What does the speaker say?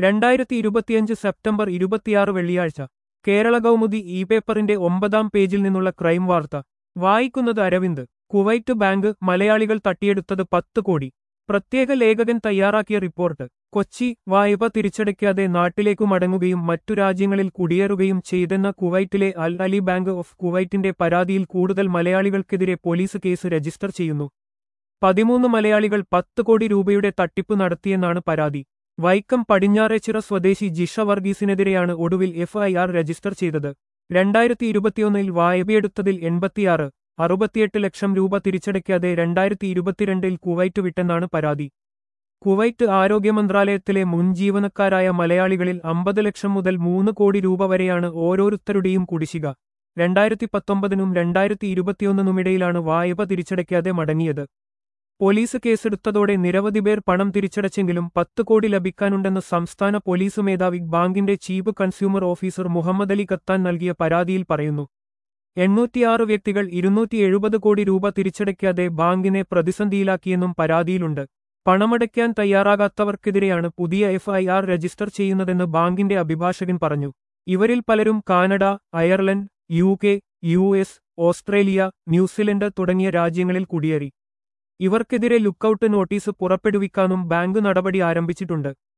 രണ്ടായിരത്തി ഇരുപത്തിയഞ്ച് സെപ്റ്റംബർ ഇരുപത്തിയാറ് വെള്ളിയാഴ്ച കേരള കൗമുദി ഇ പേപ്പറിന്റെ ഒമ്പതാം പേജിൽ നിന്നുള്ള ക്രൈം വാർത്ത വായിക്കുന്നത് അരവിന്ദ് കുവൈറ്റ് ബാങ്ക് മലയാളികൾ തട്ടിയെടുത്തത് പത്ത് കോടി പ്രത്യേക ലേഖകൻ തയ്യാറാക്കിയ റിപ്പോർട്ട് കൊച്ചി വായ്പ തിരിച്ചടയ്ക്കാതെ നാട്ടിലേക്കു മടങ്ങുകയും മറ്റു രാജ്യങ്ങളിൽ കുടിയേറുകയും ചെയ്തെന്ന കുവൈറ്റിലെ അൽ അലി ബാങ്ക് ഓഫ് കുവൈറ്റിന്റെ പരാതിയിൽ കൂടുതൽ മലയാളികൾക്കെതിരെ പോലീസ് കേസ് രജിസ്റ്റർ ചെയ്യുന്നു പതിമൂന്ന് മലയാളികൾ പത്ത് കോടി രൂപയുടെ തട്ടിപ്പ് നടത്തിയെന്നാണ് പരാതി വൈക്കം പടിഞ്ഞാറേച്ചിറ സ്വദേശി ജിഷ വർഗീസിനെതിരെയാണ് ഒടുവിൽ എഫ്ഐആർ രജിസ്റ്റർ ചെയ്തത് രണ്ടായിരത്തി ഇരുപത്തിയൊന്നിൽ വായ്പയെടുത്തതിൽ എൺപത്തിയാറ് അറുപത്തിയെട്ട് ലക്ഷം രൂപ തിരിച്ചടയ്ക്കാതെ രണ്ടായിരത്തി ഇരുപത്തിരണ്ടിൽ കുവൈറ്റ് വിട്ടെന്നാണ് പരാതി കുവൈറ്റ് ആരോഗ്യ മന്ത്രാലയത്തിലെ മുൻ ജീവനക്കാരായ മലയാളികളിൽ അമ്പത് ലക്ഷം മുതൽ മൂന്ന് കോടി രൂപ വരെയാണ് ഓരോരുത്തരുടെയും കുടിശ്ശിക രണ്ടായിരത്തി പത്തൊമ്പതിനും രണ്ടായിരത്തി ഇരുപത്തിയൊന്നിനുമിടയിലാണ് വായ്പ തിരിച്ചടയ്ക്കാതെ മടങ്ങിയത് പോലീസ് കേസെടുത്തതോടെ നിരവധി പേർ പണം തിരിച്ചടച്ചെങ്കിലും പത്ത് കോടി ലഭിക്കാനുണ്ടെന്ന് സംസ്ഥാന പോലീസ് മേധാവി ബാങ്കിന്റെ chief consumer officer Mohammad Ali Khattan നൽകിയ പരാതിയിൽ പറയുന്നു എണ്ണൂറ്റിയാറ് വ്യക്തികൾ ഇരുന്നൂറ്റി എഴുപത് കോടി രൂപ തിരിച്ചടയ്ക്കാതെ ബാങ്കിനെ പ്രതിസന്ധിയിലാക്കിയെന്നും പരാതിയിലുണ്ട് പണമടയ്ക്കാൻ തയ്യാറാകാത്തവർക്കെതിരെയാണ് പുതിയ എഫ്ഐആർ രജിസ്റ്റർ ചെയ്യുന്നതെന്ന് ബാങ്കിന്റെ അഭിഭാഷകൻ പറഞ്ഞു ഇവരിൽ പലരും Canada Ireland U K U S Australia New Zealand തുടങ്ങിയ രാജ്യങ്ങളിൽ കുടിയേറി ഇവർക്കെതിരെ ലുക്കൌട്ട് നോട്ടീസ് പുറപ്പെടുവിക്കാനും ബാങ്ക് നടപടി ആരംഭിച്ചിട്ടുണ്ട്